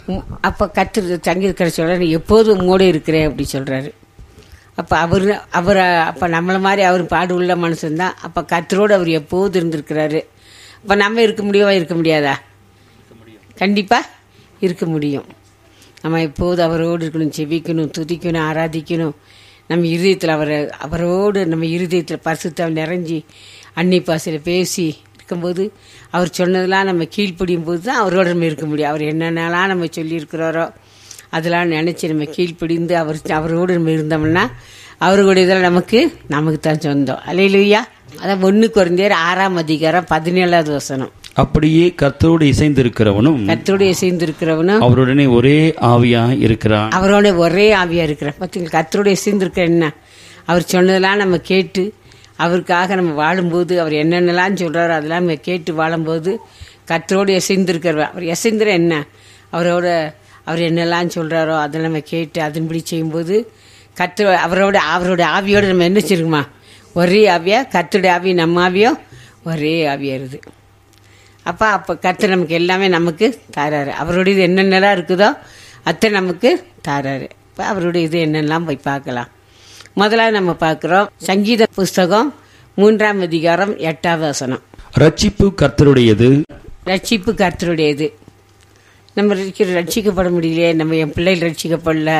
உம், அப்ப கத்திர சங்கீதக்கார சொல்றாரு எப்போதும் உம்மோடு இருக்கிறேன் அப்படி சொல்றாரு அப்ப அவர் அவர் அப்ப நம்மள மாதிரி அவர் பாடு உள்ள மனுஷன்தான் அப்ப கத்தரோடு அவர் எப்போதும் இருந்திருக்கிறாரு அப்ப நம்ம இருக்க முடியவா இருக்க முடியாதா கண்டிப்பா இருக்க முடியும் நம்ம எப்போது அவரோடு இருக்கணும் செவிக்கணும் துதிக்கணும் ஆராதிக்கணும் நம்ம இருதயத்தில் அவரை அவரோடு நம்ம இருதயத்தில் பரிசுத்தம் நிறைஞ்சி அன்னி பாசையில் பேசி இருக்கும்போது அவர் சொன்னதெல்லாம் நம்ம கீழ்ப்படியும் போது தான் அவரோட நம்ம இருக்க முடியும் அவர் என்னென்னலாம் நம்ம சொல்லியிருக்கிறாரோ அதெல்லாம் நினச்சி நம்ம கீழ்ப்படிந்து அவர் அவரோடு நம்ம இருந்தோம்னா அவர்களுடைய இதில் நமக்கு நமக்கு தான் சொந்தம் அலையிலுயா அதான் ஒன்று குறைந்தேர் ஆறாம் அதிகாரம் பதினேழாவது வசனம் அப்படியே கர்த்தரோடு இசைந்திருக்கிறவனும் கத்தருடைய சேர்ந்திருக்கிறவனும் அவருடனே ஒரே ஆவியா இருக்கிறான் அவரோட ஒரே ஆவியா இருக்கிறார் பார்த்தீங்களா கத்தருடைய சேர்ந்திருக்கிற என்ன அவர் சொன்னதெல்லாம் நம்ம கேட்டு அவருக்காக நம்ம வாழும்போது அவர் என்னென்னலாம் சொல்றாரோ அதெல்லாம் நம்ம கேட்டு வாழும்போது கத்தரோடு எசைந்திருக்கிறவர் அவர் எசைந்திர என்ன அவரோட அவர் என்னெல்லாம் சொல்றாரோ அதெல்லாம் நம்ம கேட்டு அதன்படி செய்யும்போது கத்து அவரோட அவரோட ஆவியோட நம்ம என்ன செய்யுமா ஒரே ஆவியா கத்தருடைய ஆவி நம்ம ஆவியோ ஒரே ஆவியா இருக்குது அப்போ அப்போ கர்த்தர் நமக்கு எல்லாமே நமக்கு தாராரு அவருடைய இது என்னென்னலாம் இருக்குதோ அத்தை நமக்கு தாராரு இப்போ அவருடைய இது என்னெல்லாம் போய் பார்க்கலாம் முதல்ல நம்ம பார்க்குறோம் சங்கீத புஸ்தகம் மூன்றாம் அதிகாரம் எட்டாவது வசனம் ரட்சிப்பு கர்த்தருடையது ரட்சிப்பு கர்த்தருடையது நம்ம இருக்கிற ரட்சிக்கப்பட முடியலையே நம்ம என் பிள்ளைகள் ரட்சிக்கப்படல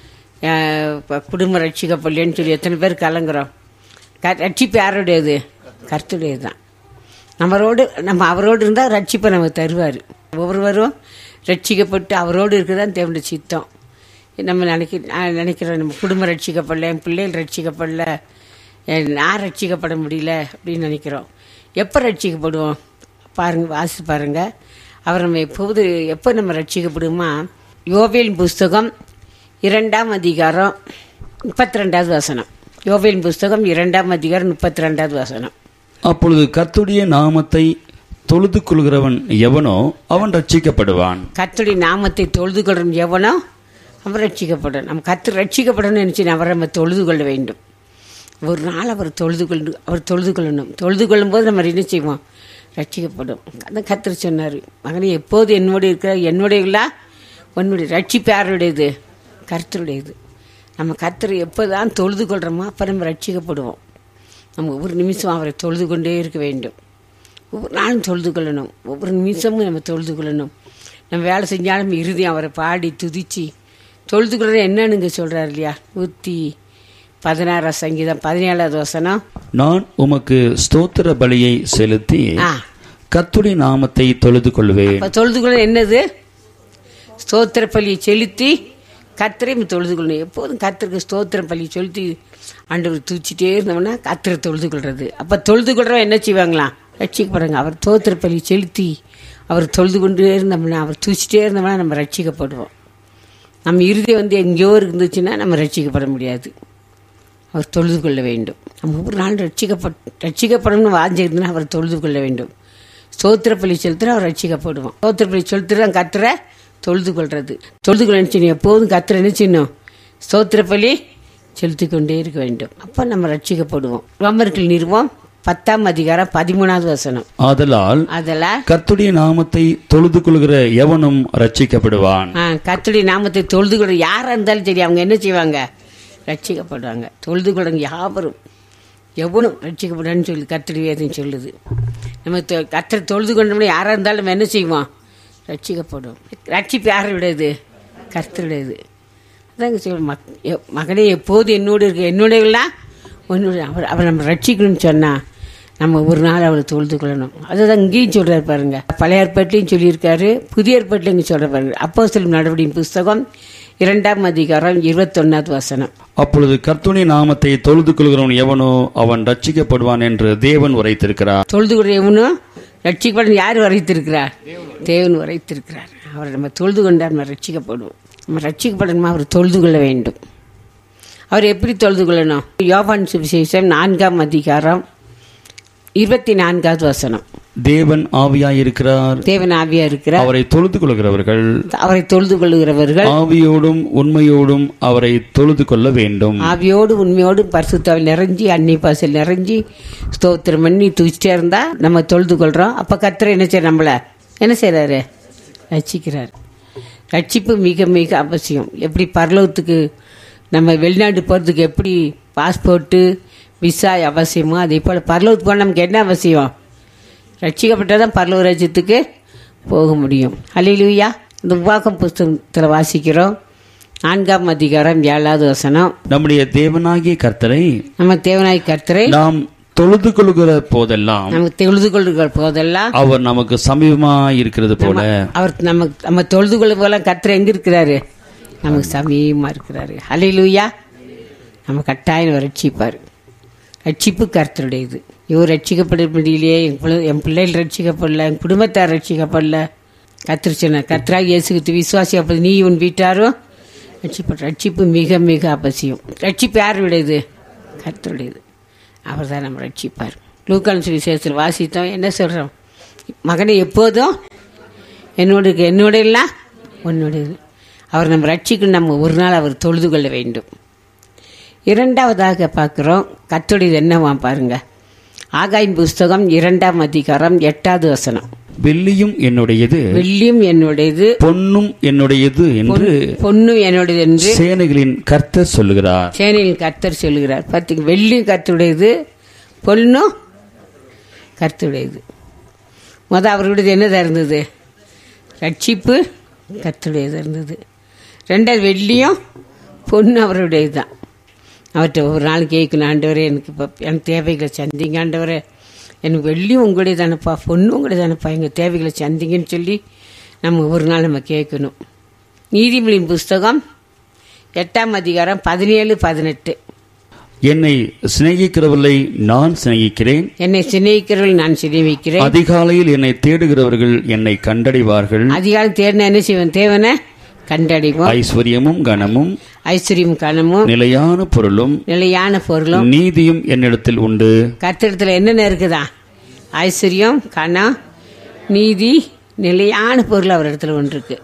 அஹ் இப்ப குடும்பம் ரட்சிக்கப்படலன்னு சொல்லி எத்தனை பேர் கலங்குறோம் க ரட்சிப்பு யாருடையது கர்த்தருடையது தான் நம்மளோடு நம்ம அவரோடு இருந்தால் ரட்சிப்பை நம்ம தருவார் ஒவ்வொருவரும் ரட்சிக்கப்பட்டு அவரோடு இருக்குதான் தேவனுடைய சித்தம் நம்ம நினைக்க நான் நினைக்கிறோம் நம்ம குடும்பம் ரட்சிக்கப்படல என் பிள்ளைகள் ரட்சிக்கப்படல என் நான் ரட்சிக்கப்பட முடியல அப்படின்னு நினைக்கிறோம் எப்போ ரட்சிக்கப்படுவோம் பாருங்க வாசி பாருங்க அவர் நம்ம எப்போது எப்போ நம்ம ரட்சிக்கப்படுமா யோவேல் புஸ்தகம் இரண்டாம் அதிகாரம் முப்பத்தி ரெண்டாவது வசனம் யோவேல் புஸ்தகம் இரண்டாம் அதிகாரம் முப்பத்தி ரெண்டாவது வசனம் அப்பொழுது கர்த்தருடைய நாமத்தை தொழுது கொள்கிறவன் எவனோ அவன் ரட்சிக்கப்படுவான் கர்த்தருடைய நாமத்தை தொழுது கொள்ளும் எவனோ அவன் ரட்சிக்கப்படும் நம்ம கத்து ரட்சிக்கப்படணும்னு நினைச்சு அவரை நம்ம தொழுது கொள்ள வேண்டும் ஒரு நாள் அவர் தொழுது கொண்டு அவர் தொழுது கொள்ளணும் தொழுது கொள்ளும்போது நம்ம என்ன செய்வோம் ரட்சிக்கப்படும் அந்த கத்தர் சொன்னார் மகனே எப்போது என்னோட இருக்கிற என்னுடையங்களா உன்னுடைய ரட்சிப்பு யாருடையது கர்த்தருடையது நம்ம கர்த்தரை எப்போதான் தொழுது கொள்கிறோமோ அப்போ நம்ம ரட்சிக்கப்படுவோம் நம்ம ஒவ்வொரு நிமிஷம் அவரை தொழுது கொண்டே இருக்க வேண்டும் ஒவ்வொரு நாளும் தொழுது கொள்ளணும் ஒவ்வொரு நிமிஷமும் நம்ம தொழுது கொள்ளணும் நம்ம வேலை செஞ்சாலும் இறுதியும் அவரை பாடி துதிச்சு தொழுது கொள்றது என்னன்னு சொல்றாரு இல்லையா நூற்றி பதினாறாம் சங்கீதம் பதினேழாவது வசனம் நான் உமக்கு ஸ்தோத்திர பலியை செலுத்தி ஆ கர்த்தருடைய நாமத்தை தொழுது கொள்வேன் இப்போ தொழுது கொள்ள என்னது ஸ்தோத்திர பலியை செலுத்தி கத்திரையும் தொழுது கொள்ளணும் எப்போதும் கத்திரிக்கு ஸ்தோத்திர பலியை செலுத்தி ஆண்டவர் தூச்சிட்டே இருந்தோம்னா கத்திரை தொழுது கொள்றது அப்போ தொழுது கொள்றோம் என்ன செய்வாங்களாம் ரட்சிக்கப்படுங்க அவர் ஸ்தோத்திர பலி செலுத்தி அவர் தொழுது கொண்டே இருந்தோம்னா அவர் தூச்சிட்டே இருந்தோம்னா நம்ம ரட்சிக்கப்படுவோம் நம்ம இறுதி வந்து எங்கேயோ இருந்துச்சுன்னா நம்ம ரட்சிக்கப்பட முடியாது அவர் தொழுது கொள்ள வேண்டும் நம்ம ஒவ்வொரு நாள் ரட்சிக்கப்பட் ரட்சிக்கப்படணும்னு வாஞ்சிருந்தா அவர் தொழுது கொள்ள வேண்டும் ஸ்தோத்திர பலி செலுத்துற அவர் ரட்சிக்கப்படுவோம் ஸ்தோத்திர பலி செலுத்துற கத்துற தொழுது கொள்றது தொழுது கொள்ள நினைச்சு எப்போதும் கத்துற நினைச்சிடணும் ஸ்தோத்திர பலி செலுத்தி கொண்டே இருக்க வேண்டும் அப்போ நம்ம ரட்சிக்கப்படுவோம் ரோமர்கள் நிறுவம் பத்தாம் அதிகாரம் பதிமூணாவது வசனம் ஆதலால் அதெல்லாம் கர்த்தருடைய நாமத்தை தொழுது கொள்கிற எவனும் ரட்சிக்கப்படுவான் கத்துடைய நாமத்தை தொழுது கொள்ள யாரா இருந்தாலும் சரி அவங்க என்ன செய்வாங்க ரட்சிக்கப்படுவாங்க தொழுது கொள்ளுங்க யாவரும் எவனும் ரட்சிக்கப்படுன்னு சொல்லி கத்திரி வேதம் சொல்லுது நம்ம தொ- கத்தரை தொழுது கொண்டோம்னா யாராக இருந்தாலும் நம்ம என்ன செய்வோம் ரட்சிக்கப்படும் ரட்சிப்பு யாருடையது கர்த்தருடையது அதாங்க சொல் மக் எ- மகனே எப்போது என்னோடு இருக்க என்னுடையலாம் உன்னோட அவர் அவர் நம்ம ரட்சிக்கணும்னு சொன்னா நம்ம ஒரு நாள் அவரை தொழுது கொள்ளணும் அதுதான் இங்கேயும் சொல்றாரு பாருங்க பழைய ஏற்பாட்டிலையும் சொல்லியிருக்காரு புதிய ஏற்பாட்டிலையும் இங்கே சொல்ற பாருங்க அப்போ சொல்லும் நடவடிக்கை புஸ்தகம் இரண்டாம் அதிகாரம் இருபத்தொன்னாவது வசனம் அப்பொழுது கர்த்தருடைய நாமத்தை தொழுது கொள்கிறவன் எவனோ அவன் ரட்சிக்கப்படுவான் என்று தேவன் உரைத்திருக்கிறார் தொழுது கொள்ள எவனும் ரட்சிக்கப்படும் யார் வரைத்திருக்கிறார் தேவன் வரைத்திருக்கிறார் அவரை நம்ம தொழுது கொண்டால் நம்ம ரட்சிக்கப்படுவோம் நம்ம ரட்சிக்கப்படணுமா அவர் தொழுது கொள்ள வேண்டும் அவர் எப்படி தொழுது கொள்ளணும் யோபான் சுவிசேஷம் நான்காம் அதிகாரம் இருபத்தி நான்காவது வசனம் தேவன் ஆவியாயிருக்கிறார் தேவன் ஆவியா இருக்கிறார் அவரை தொழுது கொள்கிறவர்கள் அவரை தொழுது கொள்ளுகிறவர்கள் ஆவியோடும் உண்மையோடும் அவரை தொழுது கொள்ள வேண்டும் ஆவியோடு உண்மையோடு பரிசுத்தாவில் நிறைஞ்சி அன்னை பாசல் நிறைஞ்சி ஸ்தோத்திரம் பண்ணி தூச்சிட்டே இருந்தா நம்ம தொழுது கொள்றோம் அப்ப கத்திர என்ன செய்ய நம்மள என்ன செய்யறாரு ரசிக்கிறார் ரட்சிப்பு மிக மிக அவசியம் எப்படி பரலோகத்துக்கு நம்ம வெளிநாடு போகிறதுக்கு எப்படி பாஸ்போர்ட்டு விசா அவசியமோ அதே போல் பரலோகத்துக்கு போனால் நமக்கு என்ன அவசியம் ரட்சிக்கப்பட்டால் தான் பரலோக ராஜ்யத்துக்கு போக முடியும் ஹalleluya இந்த உபாகம் புஸ்தகத்தில் வாசிக்கிறோம் நான்காம் அதிகாரம் ஏழாவது வசனம் நம்முடைய தேவனாகிய கர்த்தரை நம்ம தேவனாய் கர்த்தரை நாம் தொழுது கொள்கிற போதெல்லாம் நமக்கு தொழுது கொள்ளுகிற போதெல்லாம் அவர் நமக்கு சமீபமா இருக்கிறது போல அவர் நம்ம நம்ம தொழுது கொள்ளும் போல கர்த்தர் எங்க இருக்கிறாரு நமக்கு சமீபமா இருக்கிறாரு ஹalleluya நம்ம கட்டாயம் ரட்சிப்பார் ரட்சிப்பு கர்த்தருடையது இவர் ரட்சிக்கப்பட முடியலையே என் பிள்ளை என் பிள்ளைகள் ரட்சிக்கப்படல என் குடும்பத்தார் ரட்சிக்கப்படல கர்த்தர் சொன்னார் கர்த்தராக இயேசுக்கு விசுவாசி அப்படி நீ உன் வீட்டாரும் ரட்சிப்பு ரட்சிப்பு மிக மிக அவசியம் ரட்சிப்பு யாருடையது கர்த்தருடையது அவர் தான் நம்ம ரட்சிப்பார் லூக்கான் சுவிசேஷத்தில் வாசித்தோம் என்ன சொல்கிறோம் மகனை எப்போதும் என்னோட இருக்கு. என்னோட இல்லை உன்னோட இரு. அவர் நம்ம ரட்சிக்கணும் நம்ம ஒரு நாள் அவர் தொழுது கொள்ள வேண்டும் இரண்டாவதாக பார்க்குறோம் கத்துடையது என்னவா பாருங்க ஆகாயின் புஸ்தகம் இரண்டாம் அதிகாரம் எட்டாவது வசனம் வெள்ளியும் என்னுடையது வெள்ளியும் என்னுடையது பொன்னும் என்னுடையது என்று பொண்ணும் என்னுடையது என்று சேனைகளின் கர்த்தர் சொல்லுகிறார் சேனையில் கர்த்தர் சொல்லுகிறார் பார்த்தீங்க வெள்ளியும் கர்த்தருடையது பொண்ணும் கர்த்தருடையது முத அவருடையது என்னதா இருந்தது ரட்சிப்பு கர்த்தருடையது இருந்தது ரெண்டாவது வெள்ளியும் பொண்ணு அவருடையது தான் அவர்கிட்ட ஒரு நாள் கேட்கணும் ஆண்டவரே எனக்கு இப்போ எனக்கு தேவைகளை சந்திங்க ஆண்டவரே எனக்கு வெள்ளியும் உங்களுடைய தானப்பா பொண்ணு உங்களுடைய தானப்பா எங்கள் தேவைகளை சந்திங்கன்னு சொல்லி நம்ம ஒரு நாள் நம்ம கேட்கணும் நீதிமொழியின் புஸ்தகம் எட்டாம் அதிகாரம் பதினேழு பதினெட்டு என்னை சிநேகிக்கிறவர்களை நான் சிநேகிக்கிறேன் என்னை சிநேகிக்கிறவர்கள் நான் சிநேகிக்கிறேன் அதிகாலையில் என்னை தேடுகிறவர்கள் என்னை கண்டடைவார்கள் அதிகாலம் தேடின என்ன செய்வேன் தேவனை கண்டடைவோம் ஐஸ்வர்யமும் கனமும் ஐஸ்வர்யம் கனமும் நிலையான பொருளும் நிலையான பொருளும் நீதியும் என்னிடத்தில் உண்டு கத்திரத்தில் என்னென்ன இருக்குதா ஐஸ்வர்யம் கனம் நீதி நிலையான பொருள் அவர் இடத்துல ஒன்று இருக்கு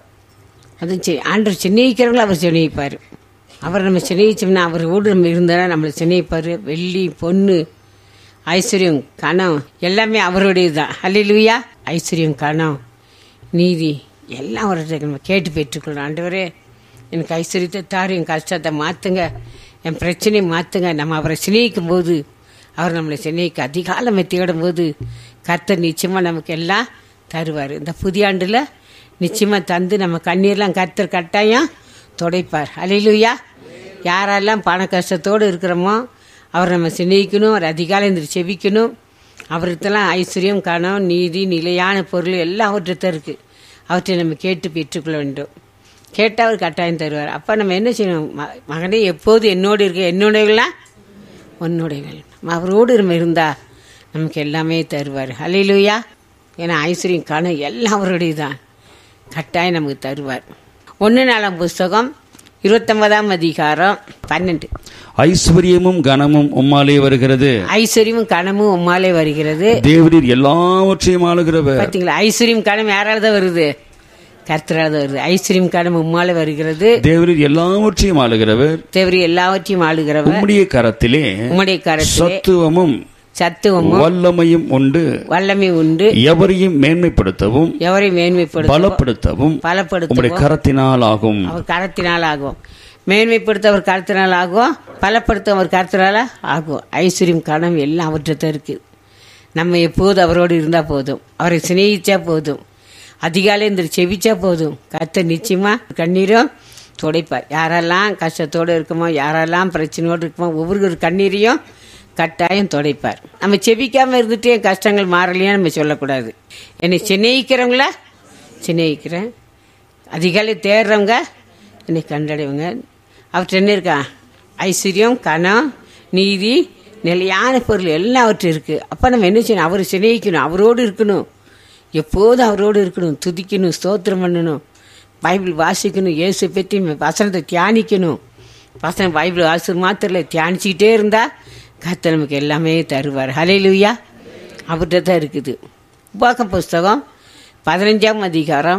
அது சரி ஆண்டவர் சிநேகிக்கிறவங்களை அவர் சிநேகிப்பார் அவர் நம்ம சிநேகிச்சோம்னா அவர் கூட நம்ம இருந்தாலும் நம்மளை சிநேகிப்பார் வெள்ளி பொண்ணு ஐஸ்வர்யம் கணம் எல்லாமே அவருடையது தான் ஹalleluya ஐஸ்வர்யம் கணம் நீதி எல்லாம் அவர்கிட்ட நம்ம கேட்டு பெற்றுக்கொள்ளணும் ஆண்டவரே எனக்கு ஐஸ்வர்யத்தை தாரு என் கஷ்டத்தை மாற்றுங்க என் பிரச்சனையை மாற்றுங்க நம்ம அவரை சிநேகிக்கும் போது அவர் நம்மளை சிநேகிக்க அதிகாலமை தேடும் போது கர்த்தர் நிச்சயமாக நமக்கு எல்லாம் தருவார் இந்த புதிய ஆண்டில் நிச்சயமாக தந்து நம்ம கண்ணீர்லாம் கர்த்தர் கட்டாயம் துடைப்பார் அலையிலுயா யாரெல்லாம் பண கஷ்டத்தோடு இருக்கிறோமோ அவர் நம்ம சிநேகிக்கணும் அவர் அதிகாலை இந்த செவிக்கணும் அவர்கிட்டலாம் ஐஸ்வர்யம் கணம் நீதி நிலையான பொருள் எல்லாம் அவர்கிட்ட இருக்குது அவற்றை நம்ம கேட்டு பெற்றுக்கொள்ள வேண்டும் கேட்டால் அவர் கட்டாயம் தருவார் அப்போ நம்ம என்ன செய்யணும் ம- மகனே எப்போது என்னோடு இருக்க என்னுடையவர்களா உன்னுடையவள் அவரோடு நம்ம இருந்தா நமக்கு எல்லாமே தருவார் ஹalleluya ஏன்னா ஐஸ்வர்யம் கணம் எல்லாம் அவருடைய தான் கட்டாயம் நமக்கு தருவார் ஒன்று நாலாம் புஸ்தகம் இருபத்தொன்பதாம் அதிகாரம் பன்னெண்டு ஐஸ்வர்யமும் கனமும் உம்மாலே வருகிறது ஐஸ்வர்யமும் கனமும் உம்மாலே வருகிறது தேவரீர் எல்லாவற்றையும் ஆளுகிறவர் பார்த்தீங்களா ஐஸ்வர்யம் கனம் யாரால தான் வருது கர்த்தரால தான் வருது ஐஸ்வர்யம் கனம் உம்மாலே வருகிறது தேவரீர் எல்லாவற்றையும் ஆளுகிறவர் தேவரி எல்லாவற்றையும் ஆளுகிறவர் உம்முடைய கரத்திலே உம்முடைய கரத்திலே சத்துவமும் சத்துவமும் வல்லமையும் உண்டு வல்லமை உண்டு எவரையும் மேன்மைப்படுத்தவும் எவரை மேன்மைப்படுத்த பலப்படுத்தவும் பலப்படுத்த உம்முடைய கரத்தினால் ஆகும் அவர் கரத்தினால் ஆகும் மேன்மைப்படுத்த அவர் கருத்தினால் ஆகும் பலப்படுத்த அவர் கருத்தினால ஆகும் ஐஸ்வர்யம் கணம் எல்லாம் அவர்கிட்ட இருக்கு நம்ம எப்போது அவரோடு இருந்தால் போதும் அவரை சிநேகிச்சா போதும் அதிகாலை இந்த செவிச்சா போதும் கத்த நிச்சயமா கண்ணீரும் துடைப்பார் யாரெல்லாம் கஷ்டத்தோடு இருக்குமோ யாரெல்லாம் பிரச்சனையோடு இருக்குமோ ஒவ்வொரு கண்ணீரையும் கட்டாயம் துடைப்பார் நம்ம செபிக்காம இருந்துட்டு என் கஷ்டங்கள் மாறலையான்னு நம்ம சொல்லக்கூடாது என்னை சிநேகிக்கிறவங்கள சிநேகிக்கிறேன் அதிகாலை தேடுறவங்க என்னை கண்டடைவங்க அவற்றை என்ன இருக்கா ஐஸ்வர்யம் கணம் நீதி நிலையான பொருள் எல்லாம் அவற்றை இருக்குது அப்போ நம்ம என்ன செய்யணும் அவரை சிநேகிக்கணும் அவரோடு இருக்கணும் எப்போதும் அவரோடு இருக்கணும் துதிக்கணும் ஸ்தோத்திரம் பண்ணணும் பைபிள் வாசிக்கணும் இயேசு பற்றி வசனத்தை தியானிக்கணும் வசனம் பைபிள் வாசு மாத்திரல தியானிச்சுக்கிட்டே இருந்தால் கர்த்தர் நமக்கு எல்லாமே தருவார் ஹalleluya அவர்கிட்ட தான் இருக்குது உபாகம் புஸ்தகம் பதினஞ்சாம் அதிகாரம்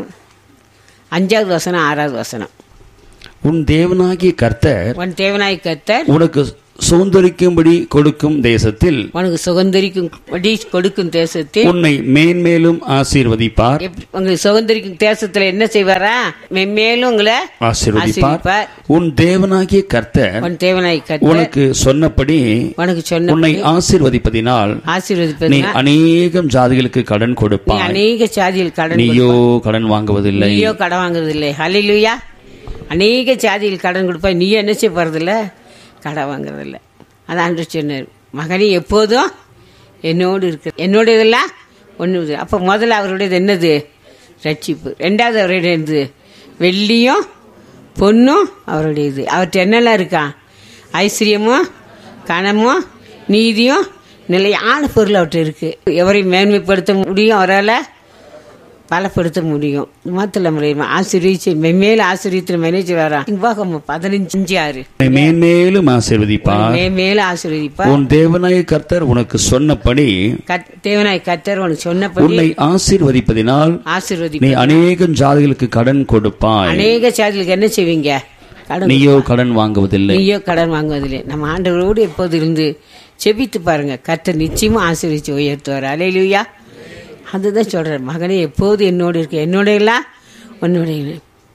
அஞ்சாவது வசனம் ஆறாவது வசனம் உன் தேவனாகிய கர்த்தர் உன் தேவனாய் கர்த்தர் உனக்கு சுதந்திரிக்கும்படி கொடுக்கும் தேசத்தில் உனக்கு சுதந்திரிக்கும் படி கொடுக்கும் தேசத்தில் உன்னை மேன்மேலும் ஆசீர்வதிப்பார் எப்படி- உங்களுக்கு சுதந்திரிக்கும் தேசத்துல என்ன செய்வாரா மென்மேலும் உங்களை ஆசீர்வதிப்பார் ஆசீர்வதிப்பார். உன் தேவனாகிய கர்த்தர் உன் தேவனாய் கத்த உனக்கு சொன்னபடி உனக்கு சொன்ன உன்னை ஆசீர்வதிப்பதினால் நீ ஆசீர்வதிப்பது அநேகம் ஜாதிகளுக்கு கடன் நீ கொடுப்பாய் அநேக சாதியில் கடன் நீயோ கடன் வாங்குவதில்லை நீயோ கடன் வாங்குறது இல்லை ஹalleluya அநேக சாதியில் கடன் கொடுப்பாய் நீ என்ன செய்ய போறதில்ல கடன் வாங்குறது இல்லை அதான் ஆண்டு சொன்னார் மகனே எப்போதும் என்னோடு இருக்கு என்னோட இதெல்லாம் ஒன்று அப்போ முதல்ல அவருடையது என்னது ரட்சிப்பு ரெண்டாவது அவருடைய என்னது வெள்ளியும் பொண்ணும் அவருடையது அவர்கிட்ட என்னெல்லாம் இருக்கான் ஐஸ்வர்யமும் கனமும் நீதியும் நிலையான பொருள் அவர்கிட்ட இருக்கு எவரையும் மேன்மைப்படுத்த முடியும் அவரால் பலப்படுத்த முடியும் மாத்திர முறையில் ஆசிரியச்சு மென்மேல் ஆசிரியத்தில் மேனேஜர் வரா இவ்வாகம் பதினஞ்சு ஆறு உன்னை மேன்மேலும் ஆசீர்வதிப்பார் மேல ஆசீர்வதிப்பா உன் தேவனாய கர்த்தர் உனக்கு சொன்னபடி கத்- தேவனாய் கத்தர் உனக்கு சொன்னபடி உன்னை ஆசீர்வதிப்பதினால் ஆசீர்வதி நீ அநேகம் ஜாதிகளுக்கு கடன் கொடுப்பாய் அநேக சாதிகளுக்கு என்ன செய்வீங்க கடன் நீயோ கடன் வாங்குவதில்லை நீயோ கடன் வாங்குவதில்லை நம்ம ஆண்டவரோடு எப்போது இருந்து செபித்து பாருங்க கத்தர் நிச்சயமா ஆசீர்வதிச்சு உயர்த்துவார் அலையிலுயா அதுதான் சொல்றார் மகனே எப்போது என்னோடு இருக்க என்னோட எல்லாம் உன்னோட இல்லை.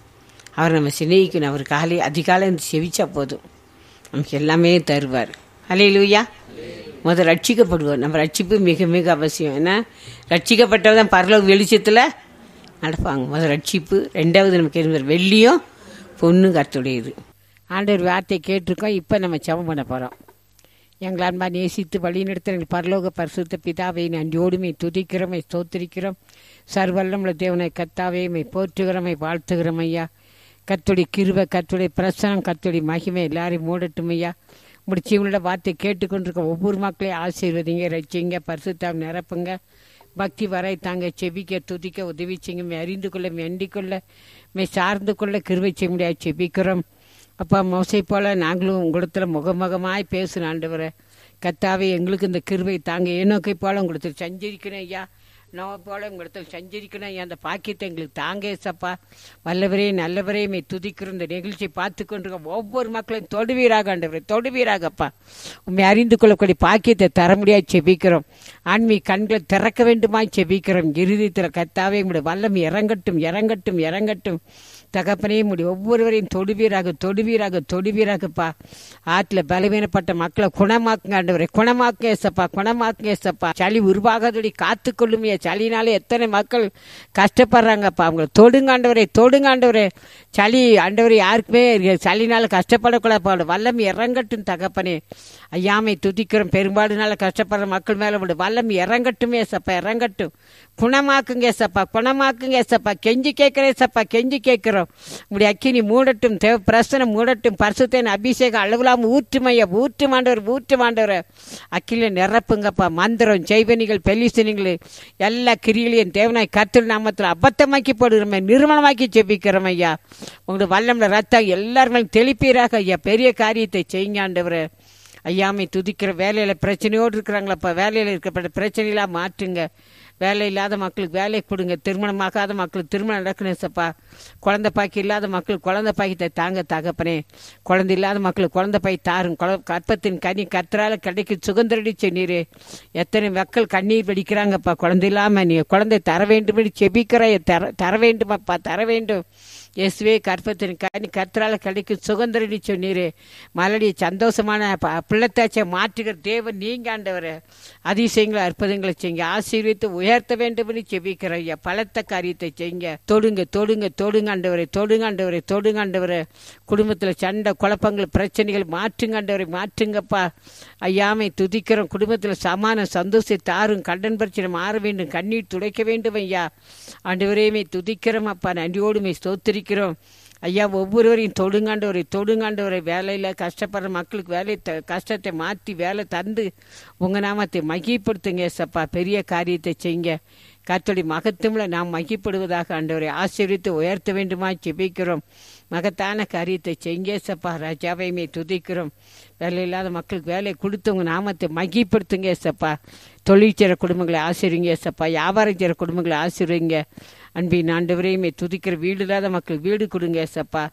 அவர் நம்ம சிநேகிக்கணும் அவர் காலை அதிகாலை இருந்து செவிச்சா போதும் நமக்கு எல்லாமே தருவார் அலையிலுயா முதல் ரட்சிக்கப்படுவார் நம்ம ரட்சிப்பு மிக மிக அவசியம் ஏன்னா ரட்சிக்கப்பட்டவர் தான் பரலோக வெளிச்சத்தில் நடப்பாங்க முதல் ரட்சிப்பு ரெண்டாவது நமக்கு என்ன வெள்ளியும் பொண்ணு கத்துடையது ஆண்டவர் வார்த்தை கேட்டிருக்கோம் இப்போ நம்ம ஜெபம் பண்ண போகிறோம் எங்கள் அன்பா நேசித்து வழிநடத்த எங்கள் பரலோக பரிசுத்த பிதாவை நன்றியோடுமை துதிக்கிறோமை ஸ்தோத்திரிக்கிறோம் சர்வல்லமுள்ள தேவனை கத்தாவே மை போற்றுகிறோமை வாழ்த்துகிறோம் ஐயா கத்துடைய கிருப கத்துடைய பிரசனம் கத்துடைய மகிமை எல்லாரையும் மூடட்டும் ஐயா முடிச்சவங்களோட வார்த்தை கேட்டுக்கொண்டிருக்க ஒவ்வொரு மக்களையும் ஆசீர்வதிங்க ரசிங்க பரிசுத்தாம் நிரப்புங்க பக்தி வரை தாங்க செபிக்க துதிக்க உதவி செய்யுங்க மே அறிந்து கொள்ள மே அண்டிக் கொள்ள மே சார்ந்து கொள்ள கிருபை செய்ய முடியாது செபிக்கிறோம் அப்பா மோசை போல நாங்களும் உங்களிடத்துல முகமுகமாய் பேசணும் ஆண்டவரை கத்தாவே எங்களுக்கு இந்த கிருபை தாங்க ஏனோக்கை போல உங்களுக்கு சஞ்சரிக்கணும் ஐயா நோவை போல உங்களிடத்தில் சஞ்சரிக்கணும் ஐயா அந்த பாக்கியத்தை எங்களுக்கு தாங்க ஏசப்பா வல்லவரே நல்லவரே மே துதிக்கிறோம் இந்த நிகழ்ச்சியை பார்த்து கொண்டிருக்க ஒவ்வொரு மக்களையும் தொடுவீராக ஆண்டவரே தொடுவீராகப்பா உண்மை அறிந்து கொள்ளக்கூடிய பாக்கியத்தை தர முடியாது செபிக்கிறோம் ஆன்மீக கண்களை திறக்க வேண்டுமாய் செபிக்கிறோம் இறுதித்தில் கத்தாவே உங்களுடைய வல்லம் இறங்கட்டும் இறங்கட்டும் இறங்கட்டும் தகப்பனே முடி ஒவ்வொருவரையும் தொடுவீராக தொடுவீராக தொடுவீராகப்பா ஆற்றுல பலவீனப்பட்ட மக்களை குணமாக்குங்க ஆண்டவரே குணமாக்குங்க ஏசப்பா குணமாக்குங்க ஏசப்பா சளி உருவாகாதபடி காத்துக்கொள்ளுமையா சளினால எத்தனை மக்கள் கஷ்டப்படுறாங்கப்பா அவங்கள தொடுங்க ஆண்டவரே தொடுங்க ஆண்டவரே சளி ஆண்டவரே யாருக்குமே சளினால கஷ்டப்படக்கூடாது வல்லம் இறங்கட்டும் தகப்பனே ஐயாமை துதிக்கிறோம் பெரும்பாடுனால கஷ்டப்படுற மக்கள் மேல விடு வல்லம் இறங்கட்டும் ஏசப்பா இறங்கட்டும் குணமாக்குங்க ஏசப்பா குணமாக்குங்க ஏசப்பா கெஞ்சி கேட்கிறேன் ஏசப்பா கெஞ்சி கேட்கிறோம் உங்களுடைய அக்கினி மூடட்டும் தேவ பிரசனம் மூடட்டும் பரிசுத்தேன் அபிஷேகம் அளவிலாம ஊற்றுமைய ஊற்று மாண்டவர் ஊற்று மாண்டவர் அக்கில நிரப்புங்கப்பா மந்திரம் செய்வனிகள் பெலிசனிகள் எல்லா கிரிகளையும் தேவனாய் கர்த்தர் நாமத்தில் அபத்தமாக்கி போடுகிறோமே நிர்மலமாக்கி ஜெபிக்கிறோம் ஐயா உங்களுடைய வல்லம்ல ரத்தம் எல்லாருமே தெளிப்பீராக ஐயா பெரிய காரியத்தை செய்யுங்க ஆண்டவரே ஐயாமை துதிக்கிற வேலையில் பிரச்சனையோடு இருக்கிறாங்களப்பா வேலையில் இருக்கப்பட்ட பிரச்சனையெல்லாம் மாற்றுங்க வேலை இல்லாத மக்களுக்கு வேலை கொடுங்க திருமணமாகாத மக்களுக்கு திருமணம் நடக்கணும் சப்பா குழந்தை பாக்கி இல்லாத மக்களுக்கு குழந்தை பாக்கியத்தை தாங்க தகப்பனே குழந்தை இல்லாத மக்களுக்கு குழந்தை பாய் தாரும் குழ கற்பத்தின் கனி கத்திரால கிடைக்கும் சுகந்தரடி சொன்னீரே எத்தனை மக்கள் கண்ணீர் வெடிக்கிறாங்கப்பா குழந்தை இல்லாமல் நீ குழந்தை தர வேண்டும் செபிக்கிற தர தர வேண்டுமாப்பா தர வேண்டும் இயேசுவே கற்பத்தின் கனி கத்திரால கிடைக்கும் சுகந்தரடி சொன்னீரே மலடி சந்தோஷமான ப- பிள்ளைத்தாச்சை மாற்றுகிற தேவன் நீங்க ஆண்டவரே அதிசயங்களை அற்புதங்களை செய்யுங்க ஆசீர்வித்து உயர்த்த வேண்டும் என்று செபிக்கிற ஐயா பலத்த காரியத்தை செய்யுங்க தொடுங்க தொடுங்க தொடுங்க ஆண்டவரே தொடுங்க ஆண்டவரே தொடுங்க ஆண்டவரே குடும்பத்தில் சண்டை குழப்பங்கள் பிரச்சனைகள் மாற்றுங்க ஆண்டவரை மாற்றுங்கப்பா ஐயாமை துதிக்கிறோம் குடும்பத்தில் சமான சந்தோஷத்தை தாரும் கடன் பிரச்சனை மாற வேண்டும் கண்ணீர் துடைக்க வேண்டும் ஐயா ஆண்டவரையுமே துதிக்கிறோம் அப்பா நன்றியோடுமே ஸ்தோத்திரிக்கிறோம் ஐயா ஒவ்வொருவரையும் தொடுங்காண்டவரை தொடுங்காண்டவரை வேலையில் கஷ்டப்படுற மக்களுக்கு வேலை த கஷ்டத்தை மாற்றி வேலை தந்து உங்கள் நாமத்தை மகிப்படுத்துங்க ஏசப்பா பெரிய காரியத்தை செய்யுங்க கர்த்தருடைய மகத்துவம்ல நாம் மகிப்படுவதாக ஆண்டவரை ஆசீர்வித்து உயர்த்த வேண்டுமா ஜெபிக்கிறோம் மகத்தான காரியத்தை செய்யுங்க ஏசப்பா ராஜாவையுமே துதிக்கிறோம் வேலை இல்லாத மக்களுக்கு வேலை கொடுத்து உங்கள் நாமத்தை மகிப்படுத்துங்க ஏசப்பா தொழில் செய்கிற குடும்பங்களை ஆசிரிங்க ஏசப்பா வியாபாரம் செய்கிற குடும்பங்களை ஆசிரிங்க அன்பின் ஆண்டவரையுமே துதிக்கிற வீடு இல்லாத மக்கள் வீடு கொடுங்க ஏசப்பா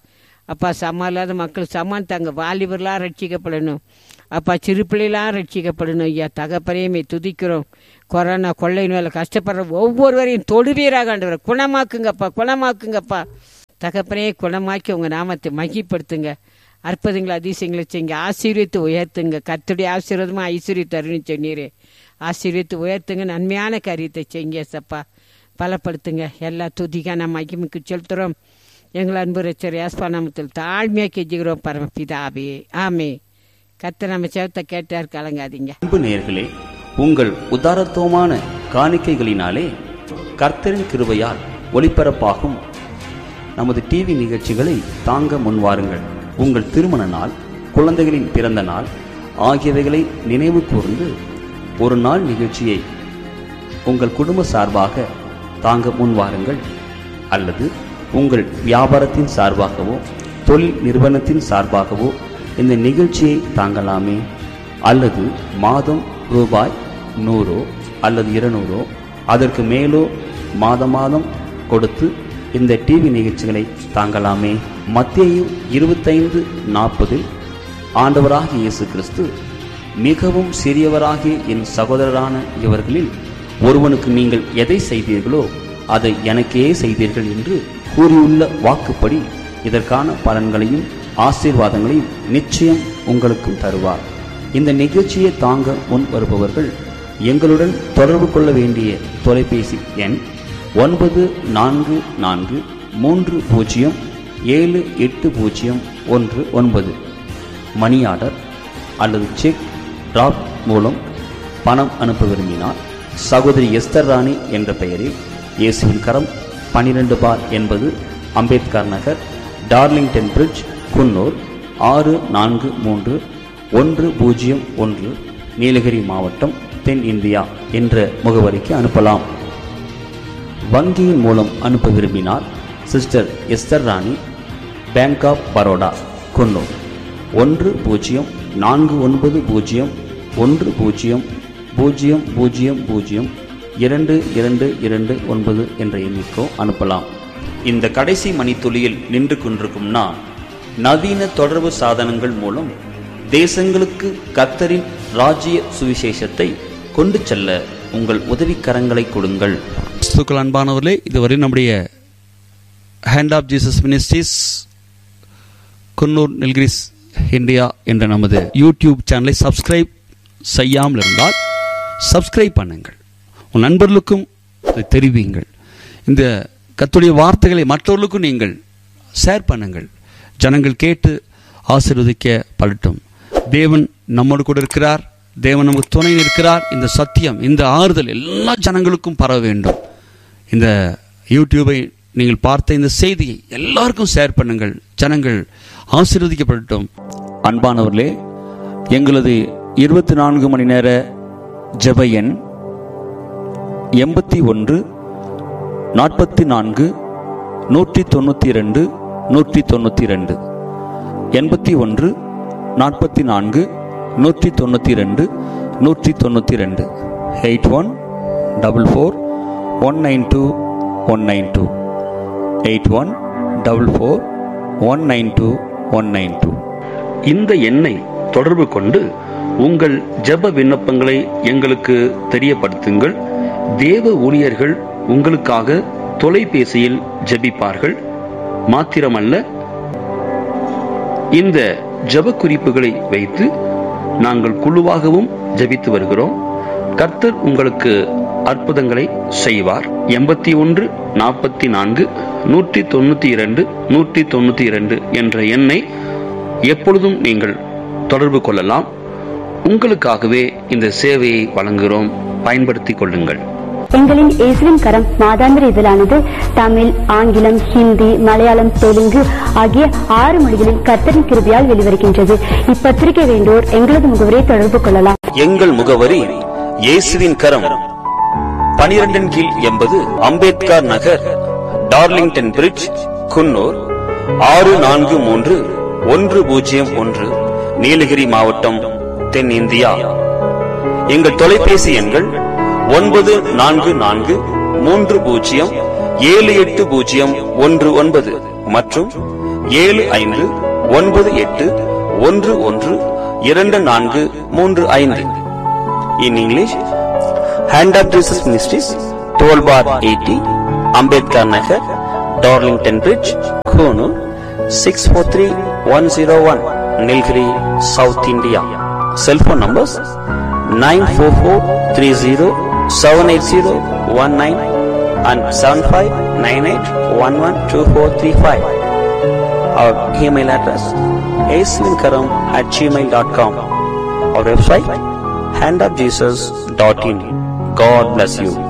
அப்பா சமம் இல்லாத மக்கள் சமான் தாங்க வாலிபர்லாம் ரட்சிக்கப்படணும் அப்பா சிறு பிள்ளைலாம் ரட்சிக்கப்படணும் ஐயா தகப்பனையுமே துதிக்கிறோம் கொரோனா கொள்ளை நோயில் கஷ்டப்படுற ஒவ்வொருவரையும் தொடுவீராக ஆண்டவர் குணமாக்குங்கப்பா குணமாக்குங்கப்பா தகப்பனே குணமாக்கி உங்கள் நாமத்தை மகிப்படுத்துங்க அற்புதங்களை அதிசயங்களை செய்யுங்க ஆசீர்வித்து உயர்த்துங்க கத்துடைய ஆசீர்வாதமாக ஐஸ்வர்யத்தை அருணி சொன்னீரே ஆசீர்வித்து உயர்த்துங்க நன்மையான காரியத்தை செய்யுங்க சப்பா பலப்படுத்துங்க எல்லா துதிக்கான மகிமைக்கு செலுத்துகிறோம் எங்கள் அன்பு ரச்சர் யாஸ்பா நாமத்தில் தாழ்மையாக கெஞ்சுகிறோம் பரமபிதாவே ஆமே கத்த நம்ம செவத்தை கேட்டார் கலங்காதீங்க அன்பு நேயர்களே உங்கள் உதாரத்துவமான காணிக்கைகளினாலே கர்த்தரின் கிருபையால் ஒளிபரப்பாகும் நமது டிவி நிகழ்ச்சிகளை தாங்க முன்வாருங்கள் உங்கள் திருமண நாள் குழந்தைகளின் பிறந்த நாள் ஆகியவைகளை நினைவு கூர்ந்து ஒரு நாள் நிகழ்ச்சியை உங்கள் குடும்ப சார்பாக தாங்க முன்வாருங்கள் அல்லது உங்கள் வியாபாரத்தின் சார்பாகவோ தொழில் நிறுவனத்தின் சார்பாகவோ இந்த நிகழ்ச்சியை தாங்கலாமே அல்லது மாதம் ரூபாய் நூறோ அல்லது இருநூறோ அதற்கு மேலோ மாத மாதம் கொடுத்து இந்த டிவி நிகழ்ச்சிகளை தாங்கலாமே மத்தேயு இருபத்தைந்து நாற்பதில் ஆண்டவராகிய இயேசு கிறிஸ்து மிகவும் சிறியவராகிய என் சகோதரரான இவர்களில் ஒருவனுக்கு நீங்கள் எதை செய்தீர்களோ அதை எனக்கே செய்தீர்கள் என்று கூறியுள்ள வாக்குப்படி இதற்கான பலன்களையும் ஆசீர்வாதங்களையும் நிச்சயம் உங்களுக்கும் தருவார் இந்த நிகழ்ச்சியை தாங்க முன் வருபவர்கள் எங்களுடன் தொடர்பு கொள்ள வேண்டிய தொலைபேசி எண் ஒன்பது நான்கு நான்கு மூன்று பூஜ்ஜியம் ஏழு எட்டு பூஜ்ஜியம் ஒன்று ஒன்பது மணி ஆர்டர் அல்லது செக் டிராப் மூலம் பணம் அனுப்ப விரும்பினால் சகோதரி எஸ்தர் ராணி என்ற பெயரில் இயேசுவின் கரம் பன்னிரண்டு பார் என்பது அம்பேத்கர் நகர் டார்லிங்டன் பிரிட்ஜ் குன்னூர் ஆறு நான்கு மூன்று ஒன்று பூஜ்ஜியம் ஒன்று நீலகிரி மாவட்டம் தென் இந்தியா என்ற முகவரிக்கு அனுப்பலாம் வங்கியின் மூலம் அனுப்ப விரும்பினால் sister Esther Rani bank of Baroda Coonoor ஒன்று பூஜ்ஜியம் நான்கு ஒன்பது பூஜ்ஜியம் ஒன்று பூஜ்ஜியம் பூஜ்ஜியம் பூஜ்ஜியம் பூஜ்ஜியம் இரண்டு இரண்டு இரண்டு ஒன்பது என்ற எண்ணிக்கோ அனுப்பலாம் இந்த கடைசி மணித்துளியில் நின்று கொண்டிருக்கும் நான் நவீன தொடர்பு சாதனங்கள் மூலம் தேசங்களுக்கு கத்தரின் ராஜ்ய சுவிசேஷத்தை கொண்டு செல்ல உங்கள் உதவிக்கரங்களை கொடுங்கள் கிறிஸ்துக்கள் அன்பானவர்களே இதுவரை நம்முடைய hand of Jesus ministries Coonoor Nilgiris India என்ற நமது யூடியூப் சேனலை சப்ஸ்கிரைப் செய்யாமல் இருந்தால் சப்ஸ்கிரைப் பண்ணுங்கள் உன் நண்பர்களுக்கும் அதை தெரிவியுங்கள் இந்த கத்துடைய வார்த்தைகளை மற்றவர்களுக்கும் நீங்கள் ஷேர் பண்ணுங்கள் ஜனங்கள் கேட்டு ஆசீர்வதிக்கப்படட்டும் தேவன் நம்மோடு கூட இருக்கிறார் தேவன் நமக்கு துணை நிற்கிறார் இந்த சத்தியம் இந்த ஆறுதல் எல்லா ஜனங்களுக்கும் பரவ வேண்டும் இந்த யூடியூபை நீங்கள் பார்த்த இந்த செய்தியை எல்லாருக்கும் ஷேர் பண்ணுங்கள் ஜனங்கள் ஆசீர்வதிக்கப்படட்டும் அன்பானவர்களே எங்களது இருபத்தி நான்கு மணி நேர ஜெப எண் எண்பத்தி ஒன்று நாற்பத்தி நான்கு நூற்றி தொண்ணூற்றி ரெண்டு நூற்றி தொண்ணூற்றி ரெண்டு எண்பத்தி ஒன்று நாற்பத்தி நான்கு நூற்றி தொண்ணூற்றி ரெண்டு நூற்றி தொண்ணூற்றி ரெண்டு eight one double four one nine two one nine two eight one double four one nine two one nine two இந்த எண்ணை தொடர்பு கொண்டு உங்கள் ஜெப விண்ணப்பங்களை எங்களுக்கு தெரியப்படுத்துங்கள் தேவ ஊழியர்கள் உங்களுக்காக தொலைபேசியில் ஜெபிப்பார்கள் மாத்திரமல்ல இந்த ஜெப குறிப்புகளை வைத்து நாங்கள் குழுவாகவும் ஜெபித்து வருகிறோம் கர்த்தர் உங்களுக்கு அற்புதங்களை செய்வார் எண்பத்தி ஒன்று நாற்பத்தி நான்கு நூற்றி தொண்ணூத்தி இரண்டு நூற்றி தொண்ணூத்தி இரண்டு என்ற எண்ணை எப்பொழுதும் நீங்கள் தொடர்பு கொள்ளலாம் உங்களுக்காகவே இந்த சேவையை வழங்குகிறோம் பயன்படுத்திக் கொள்ளுங்கள் எங்களின் இயேசுவின் கரம் மாதாந்திர இதழானது தமிழ் ஆங்கிலம் ஹிந்தி மலையாளம் தெலுங்கு ஆகிய ஆறு மொழிகளில் கர்த்தரின் கிருபையால் வெளிவருகின்றது இப்பத்திரிகை வேண்டோர் எங்களது முகவரை தொடர்பு கொள்ளலாம் எங்கள் முகவரி இயேசுவின் கரம் பனிரெண்டின் கீழ் எண்பது அம்பேத்கர் நகர் டார்லிங்டன் பிரிட்ஜ் குன்னூர் ஆறு நான்கு மூன்று ஒன்று பூஜ்ஜியம் ஒன்று நீலகிரி மாவட்டம் தென் இந்தியா எங்கள் தொலைபேசி எண்கள் ஒன்பது நான்கு நான்கு மூன்று பூஜ்ஜியம் ஏழு எட்டு பூஜ்ஜியம் ஒன்று ஒன்பது மற்றும் ஏழு ஐந்து ஒன்பது எட்டு ஒன்று ஒன்று இரண்டு நான்கு மூன்று ஐந்து in English hand of Jesus ministries twelve bar eighty Ambedkar Nagar Darlington bridge Coonoor six four three one zero one Nilgiri south India cellphone numbers nine four four three zero seven eight zero one nine and seven five nine eight one one two four three five our email address asminkaram at gmail.com our website handofjesus.in god bless you